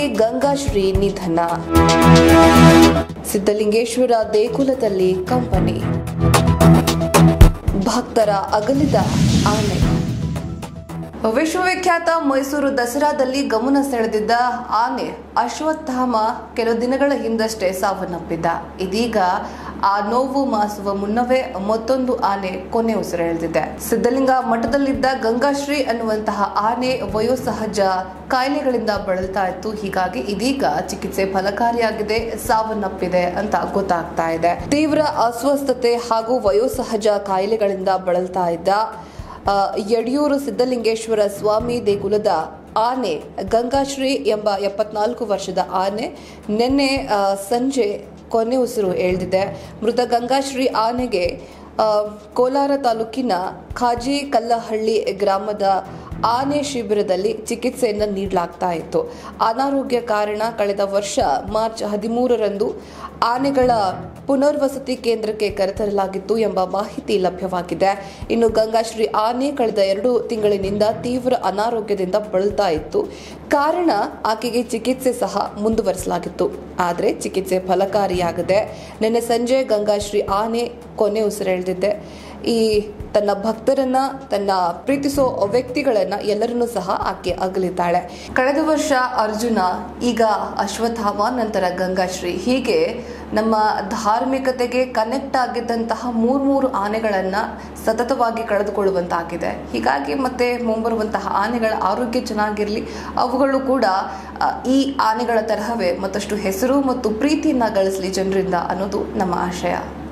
ಗಂಗಾಶ್ರೀ ನಿಧನ ಸಿದ್ಧಲಿಂಗೇಶ್ವರ ದೇಗುಲದಲ್ಲಿ ಕಂಪನಿ ಭಕ್ತರ ಅಗಲಿದ ಆನೆ ವಿಶ್ವವಿಖ್ಯಾತ ಮೈಸೂರು ದಸರಾದಲ್ಲಿ ಗಮನ ಸೆಳೆದಿದ್ದ ಆನೆ ಅಶ್ವತ್ಥಾಮ ಕೆಲವು ದಿನಗಳ ಹಿಂದಷ್ಟೇ ಸಾವನ್ನಪ್ಪಿದ್ದ ಇದೀಗ ಆ ನೋವು ಮಾಸುವ ಮುನ್ನವೇ ಮತ್ತೊಂದು ಆನೆ ಕೊನೆ ಉಸಿರೆಳೆದಿದೆ ಸಿದ್ಧಲಿಂಗ ಮಠದಲ್ಲಿದ್ದ ಗಂಗಾಶ್ರೀ ಅನ್ನುವಂತಹ ಆನೆ ವಯೋಸಹಜ ಕಾಯಿಲೆಗಳಿಂದ ಬಳಲ್ತಾ ಇತ್ತು ಹೀಗಾಗಿ ಇದೀಗ ಚಿಕಿತ್ಸೆ ಫಲಕಾರಿಯಾಗಿದೆ ಸಾವನ್ನಪ್ಪಿದೆ ಅಂತ ಗೊತ್ತಾಗ್ತಾ ಇದೆ ತೀವ್ರ ಅಸ್ವಸ್ಥತೆ ಹಾಗೂ ವಯೋಸಹಜ ಕಾಯಿಲೆಗಳಿಂದ ಬಳಲ್ತಾ ಇದ್ದ ಆ, ಯಡಿಯೂರು ಸಿದ್ಧಲಿಂಗೇಶ್ವರ ಸ್ವಾಮಿ ದೇಗುಲದ ಆನೆ ಗಂಗಾಶ್ರೀ ಎಂಬ ಎಪ್ಪತ್ನಾಲ್ಕು ವರ್ಷದ ಆನೆ ನಿನ್ನೆ ಆ, ಸಂಜೆ ಕೊನೆ ಉಸಿರು ಎಳೆದಿದೆ ಮೃತ ಗಂಗಾಶ್ರೀ ಆನೆಗೆ ಆ, ಕೋಲಾರ ತಾಲೂಕಿನ ಖಾಜಿ ಕಲ್ಲಹಳ್ಳಿ ಗ್ರಾಮದ ಆನೆ ಶಿಬಿರದಲ್ಲಿ ಚಿಕಿತ್ಸೆಯನ್ನು ನೀಡಲಾಗ್ತಾ ಇತ್ತು ಅನಾರೋಗ್ಯ ಕಾರಣ ಕಳೆದ ವರ್ಷ ಮಾರ್ಚ್ ಹದಿಮೂರರಂದು ಆನೆಗಳ ಪುನರ್ವಸತಿ ಕೇಂದ್ರಕ್ಕೆ ಕರೆತರಲಾಗಿತ್ತು ಎಂಬ ಮಾಹಿತಿ ಲಭ್ಯವಾಗಿದೆ ಇನ್ನು ಗಂಗಾಶ್ರೀ ಆನೆ ಕಳೆದ ಎರಡು ತಿಂಗಳಿನಿಂದ ತೀವ್ರ ಅನಾರೋಗ್ಯದಿಂದ ಬಳಲ್ತಾ ಇತ್ತು ಕಾರಣ ಆಕೆಗೆ ಚಿಕಿತ್ಸೆ ಸಹ ಮುಂದುವರಿಸಲಾಗಿತ್ತು ಆದರೆ ಚಿಕಿತ್ಸೆ ಫಲಕಾರಿಯಾಗದೆ ನಿನ್ನೆ ಸಂಜೆ ಗಂಗಾಶ್ರೀ ಆನೆ ಕೊನೆ ಉಸಿರೆಳೆದಿದ್ದೆ ಈ ತನ್ನ ಭಕ್ತರನ್ನ ತನ್ನ ಪ್ರೀತಿಸೋ ವ್ಯಕ್ತಿಗಳನ್ನ ಎಲ್ಲರನ್ನೂ ಸಹ ಆಕೆ ಅಗಲಿದ್ದಾಳೆ ಕಳೆದ ವರ್ಷ ಅರ್ಜುನ ಈಗ ಅಶ್ವತ್ಥಾಮ ನಂತರ ಗಂಗಾಶ್ರೀ ಹೀಗೆ ನಮ್ಮ ಧಾರ್ಮಿಕತೆಗೆ ಕನೆಕ್ಟ್ ಆಗಿದ್ದಂತಹ ಮೂರು ಮೂರು ಆನೆಗಳನ್ನ ಸತತವಾಗಿ ಕಳೆದುಕೊಳ್ಳುವಂತಾಗಿದೆ ಹೀಗಾಗಿ ಮತ್ತೆ ಮುಂಬರುವಂತಹ ಆನೆಗಳ ಆರೋಗ್ಯ ಚೆನ್ನಾಗಿರಲಿ ಅವುಗಳು ಕೂಡ ಆ, ಈ ಆನೆಗಳ ತರಹವೇ ಮತ್ತಷ್ಟು ಹೆಸರು ಮತ್ತು ಪ್ರೀತಿಯನ್ನ ಗಳಿಸಲಿ ಜನರಿಂದ ಅನ್ನೋದು ನಮ್ಮ ಆಶಯ